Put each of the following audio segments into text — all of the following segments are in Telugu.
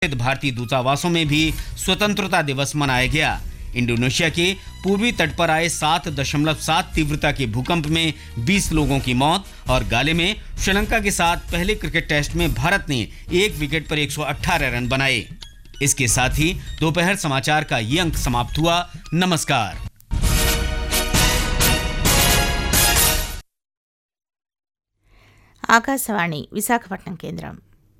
भारतीय दूतावासों में भी स्वतंत्रता दिवस मनाया गया इंडोनेशिया के पूर्वी तट पर आए सात दशमलव सात तीव्रता के भूकंप में 20 लोगों की मौत और गाले में श्रीलंका के साथ पहले क्रिकेट टेस्ट में भारत ने एक विकेट पर 118 रन बनाए इसके साथ ही दोपहर समाचार का ये अंक समाप्त हुआ नमस्कार ఆకాశవాణి విశాఖపట్నం కేంద్రం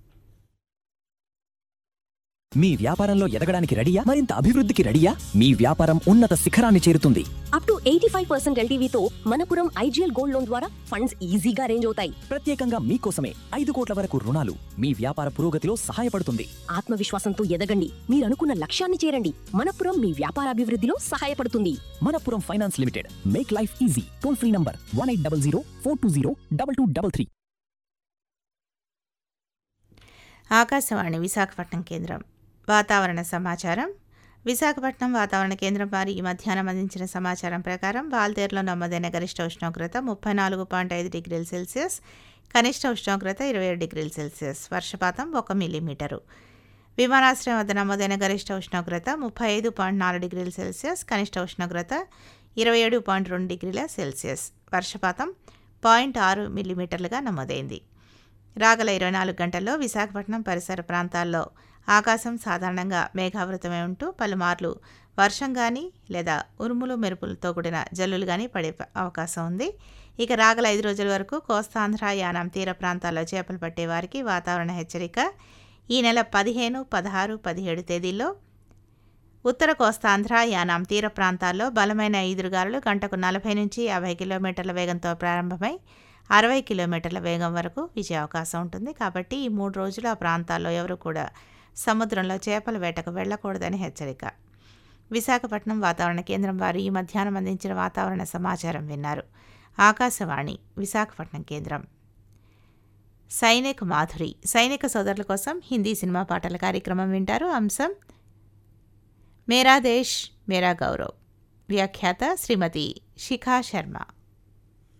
మీ వ్యాపారంలో ఎదగడానికి రెడీయా మరింత అభివృద్ధికి రెడీయా మీ వ్యాపారం ఉన్నత శిఖరాన్ని చేరుతుంది up to eighty five percent ఎల్టీవీతో మనపురం ఐజీఎల్ గోల్డ్ లోన్ ద్వారా ఫండ్స్ ఈజీగా అరేంజ్ అవుతాయి ప్రత్యేకంగా మీకోసమే ఐదు కోట్ల వరకు రుణాలు మీ వ్యాపార పురోగతిలో సహాయపడుతుంది ఆత్మవిశ్వాసంతో ఎదగండి మీరు అనుకున్న లక్ష్యాన్ని చేరండి మనపురం మీ వ్యాపార అభివృద్ధిలో సహాయపడుతుంది Manappuram finance limited make life easy toll free number one eight double zero four two zero double two double three ఆకాశవాణి విశాఖపట్నం కేంద్రం వాతావరణ సమాచారం విశాఖపట్నం వాతావరణ కేంద్రం వారి ఈ మధ్యాహ్నం అందించిన సమాచారం ప్రకారం బాల్తేరులో నమోదైన గరిష్ట ఉష్ణోగ్రత ముప్పై నాలుగు పాయింట్ ఐదు డిగ్రీల సెల్సియస్ కనిష్ట ఉష్ణోగ్రత ఇరవై ఏడు డిగ్రీల సెల్సియస్ వర్షపాతం ఒక మిల్లీమీటరు విమానాశ్రయం వద్ద నమోదైన గరిష్ట ఉష్ణోగ్రత ముప్పై ఐదు పాయింట్ నాలుగు డిగ్రీల సెల్సియస్ కనిష్ట ఉష్ణోగ్రత ఇరవై ఏడు పాయింట్ రెండు డిగ్రీల సెల్సియస్ వర్షపాతం పాయింట్ ఆరు మిల్లీమీటర్లుగా నమోదైంది రాగల ఇరవై నాలుగు గంటల్లో విశాఖపట్నం పరిసర ప్రాంతాల్లో ఆకాశం సాధారణంగా మేఘావృతమై ఉంటూ పలుమార్లు వర్షం కానీ లేదా ఉరుములు మెరుపులతో కూడిన జల్లులు కానీ పడే ప- అవకాశం ఉంది ఇక రాగల ఐదు రోజుల వరకు కోస్తాంధ్ర యానాం తీర ప్రాంతాల్లో చేపలు పట్టే వారికి వాతావరణ హెచ్చరిక ఈ నెల పదిహేను పదహారు పదిహేడు తేదీల్లో ఉత్తర కోస్తాంధ్ర యానాం తీర ప్రాంతాల్లో బలమైన ఈదురుగాలులు గంటకు నలభై నుంచి యాభై కిలోమీటర్ల వేగంతో ప్రారంభమై అరవై కిలోమీటర్ల వేగం వరకు వీచే అవకాశం ఉంటుంది కాబట్టి ఈ మూడు రోజులు ఆ ప్రాంతాల్లో ఎవరు కూడా సముద్రంలో చేపల వేటకు వెళ్ళకూడదని హెచ్చరిక విశాఖపట్నం వాతావరణ కేంద్రం వారు ఈ మధ్యాహ్నం అందించిన వాతావరణ సమాచారం విన్నారు ఆకాశవాణి విశాఖపట్నం కేంద్రం సైనిక్ మాధురి సైనిక సోదరుల కోసం హిందీ సినిమా పాటల కార్యక్రమం వింటారు అంశం మేరా దేశ్ మేరా గౌరవ్ వ్యాఖ్యాత శ్రీమతి శిఖా శర్మ